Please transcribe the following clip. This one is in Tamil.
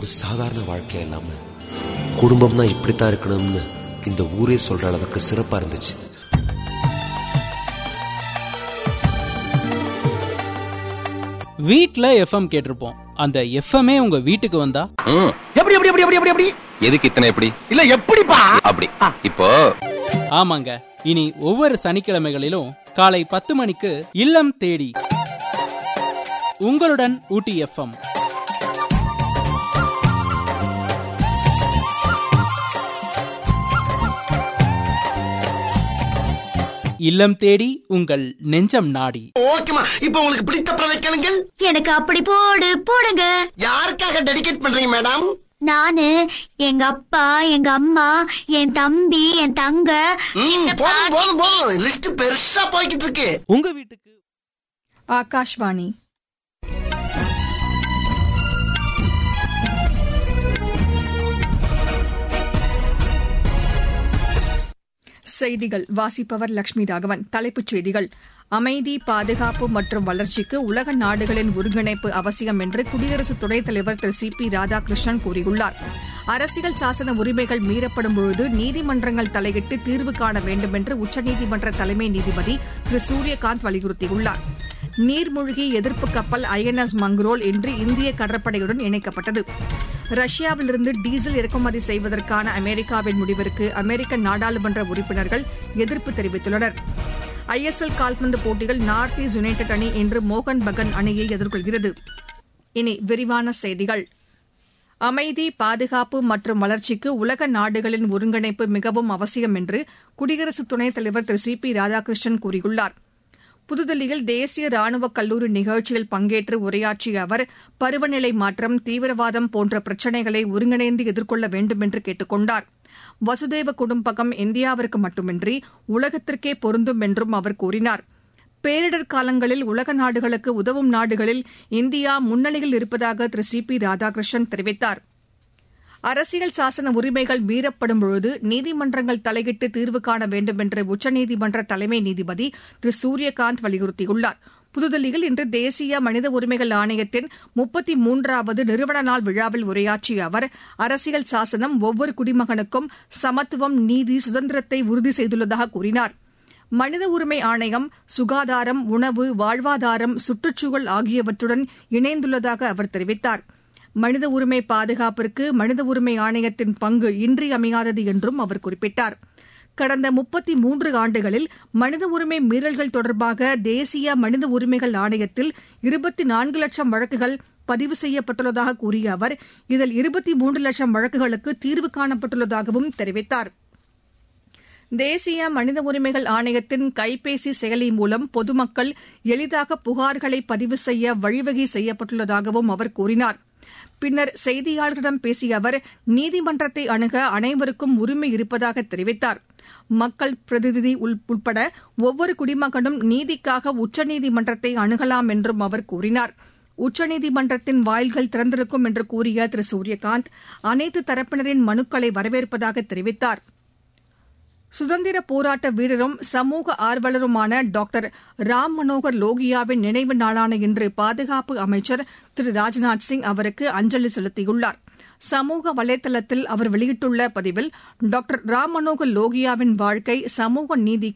ஒரு சாதாரண வாழ்க்கையா இல்லாம குடும்பம்னா இப்படித்தான் இருக்கணும்னு இந்த ஊரே சொல்ற அளவுக்கு சிறப்பா இருந்துச்சு வீட்ல எஃப்எம் கேட்டிருப்போம் அந்த எஃப்எம்ஏ உங்க வீட்டுக்கு வந்தா ம் எப்படி எப்படி எப்படி எப்படி எப்படி எப்படி எதுக்கு இத்தனை எப்படி இல்ல எப்படிப்பா அப்படி இப்போ ஆமாங்க இனி ஒவ்வொரு சனிக்கிழமைகளிலும் காலை பத்து மணிக்கு இல்லம் தேடி உங்களுடன் ஊட்டி எஃப்எம் இல்லம் தேடி உங்கள் நெஞ்சம் நாடி ஓகேமா இப்ப உங்களுக்கு பிடித்த பிரலைக்கணுங்கள் எனக்கு அப்படி போடு போடுங்க யாருக்காக டெடிகேட் பண்றீங்க மேடம் நானு எங்க அப்பா எங்க அம்மா என் தம்பி என் தங்க ம் போதும் போதும் போதும் லிஸ்ட் பெருசா போய்கிட்டு இருக்கு உங்க வீட்டுக்கு ஆகாஷ்வாணி செய்திகள் வாசிப்பவர் லட்சுமி ராகவன் தலைப்புச் செய்திகள் அமைதி பாதுகாப்பு மற்றும் வளர்ச்சிக்கு உலக நாடுகளின் ஒருங்கிணைப்பு அவசியம் என்று குடியரசு துணைத் தலைவர் திரு சி பி ராதாகிருஷ்ணன் கூறியுள்ளார் அரசியல் சாசன உரிமைகள் மீறப்படும் பொழுது நீதிமன்றங்கள் தலையிட்டு தீர்வு காண வேண்டும் என்று உச்சநீதிமன்ற தலைமை நீதிபதி திரு சூரியகாந்த் வலியுறுத்தியுள்ளார் நீர்மூழ்கி எதிர்ப்பு கப்பல் ஐஎன்எஸ் மங்ரோல் இன்று இந்திய கடற்படையுடன் இணைக்கப்பட்டது ரஷ்யாவிலிருந்து டீசல் இறக்குமதி செய்வதற்கான அமெரிக்காவின் முடிவிற்கு அமெரிக்க நாடாளுமன்ற உறுப்பினர்கள் எதிர்ப்பு தெரிவித்துள்ளனர் ஐஎஸ்எல் கால்பந்து போட்டியில் நார்த் ஈஸ்ட் யுனைடெட் அணி இன்று மோகன் பகன் அணியை எதிர்கொள்கிறது இனி விரிவான செய்திகள் அமைதி பாதுகாப்பு மற்றும் வளர்ச்சிக்கு உலக நாடுகளின் ஒருங்கிணைப்பு மிகவும் அவசியம் என்று குடியரசு துணைத் தலைவர் திரு சி பி ராதாகிருஷ்ணன் கூறியுள்ளார் புதுதில்லியில் தேசிய ராணுவ கல்லூரி நிகழ்ச்சியில் பங்கேற்று உரையாற்றிய அவர் பருவநிலை மாற்றம் தீவிரவாதம் போன்ற பிரச்சினைகளை ஒருங்கிணைந்து எதிர்கொள்ள வேண்டும் என்று கேட்டுக் கொண்டார் வசுதேவ குடும்பகம் இந்தியாவிற்கு மட்டுமின்றி உலகத்திற்கே பொருந்தும் என்றும் அவர் கூறினார் பேரிடர் காலங்களில் உலக நாடுகளுக்கு உதவும் நாடுகளில் இந்தியா முன்னணியில் இருப்பதாக திரு சி பி ராதாகிருஷ்ணன் தெரிவித்தார் அரசியல் சாசன உரிமைகள் மீறப்படும் பொழுது நீதிமன்றங்கள் தலையிட்டு தீர்வு காண வேண்டும் என்று உச்சநீதிமன்ற தலைமை நீதிபதி திரு சூரியகாந்த் வலியுறுத்தியுள்ளார் புதுதில்லியில் இன்று தேசிய மனித உரிமைகள் ஆணையத்தின் முப்பத்தி மூன்றாவது நிறுவன நாள் விழாவில் உரையாற்றிய அவர் அரசியல் சாசனம் ஒவ்வொரு குடிமகனுக்கும் சமத்துவம் நீதி சுதந்திரத்தை உறுதி செய்துள்ளதாக கூறினார் மனித உரிமை ஆணையம் சுகாதாரம் உணவு வாழ்வாதாரம் சுற்றுச்சூழல் ஆகியவற்றுடன் இணைந்துள்ளதாக அவர் தெரிவித்தார் மனித உரிமை பாதுகாப்பிற்கு மனித உரிமை ஆணையத்தின் பங்கு இன்றியமையாதது என்றும் அவர் குறிப்பிட்டார் கடந்த முப்பத்தி மூன்று ஆண்டுகளில் மனித உரிமை மீறல்கள் தொடர்பாக தேசிய மனித உரிமைகள் ஆணையத்தில் இருபத்தி நான்கு லட்சம் வழக்குகள் பதிவு செய்யப்பட்டுள்ளதாக கூறிய அவர் இதில் இருபத்தி மூன்று லட்சம் வழக்குகளுக்கு தீர்வு காணப்பட்டுள்ளதாகவும் தெரிவித்தார் தேசிய மனித உரிமைகள் ஆணையத்தின் கைபேசி செயலி மூலம் பொதுமக்கள் எளிதாக புகார்களை பதிவு செய்ய வழிவகை செய்யப்பட்டுள்ளதாகவும் அவர் கூறினார் பின்னர் செய்தியாளர்களிடம் பேசிய அவர் நீதிமன்றத்தை அணுக அனைவருக்கும் உரிமை இருப்பதாக தெரிவித்தார் மக்கள் பிரதிநிதி உட்பட ஒவ்வொரு குடிமகனும் நீதிக்காக உச்சநீதிமன்றத்தை அணுகலாம் என்றும் அவர் கூறினார் உச்சநீதிமன்றத்தின் வாயில்கள் திறந்திருக்கும் என்று கூறிய திரு சூரியகாந்த் அனைத்து தரப்பினரின் மனுக்களை வரவேற்பதாக தெரிவித்தார் சுதந்திர போராட்ட வீரரும் சமூக ஆர்வலருமான டாக்டர் ராம் மனோகர் லோகியாவின் நினைவு நாளான இன்று பாதுகாப்பு அமைச்சர் திரு ராஜ்நாத் சிங் அவருக்கு அஞ்சலி செலுத்தியுள்ளார் சமூக வலைதளத்தில் அவர் வெளியிட்டுள்ள பதிவில் டாக்டர் ராம் மனோகர் லோகியாவின் வாழ்க்கை சமூக நீதிக்கு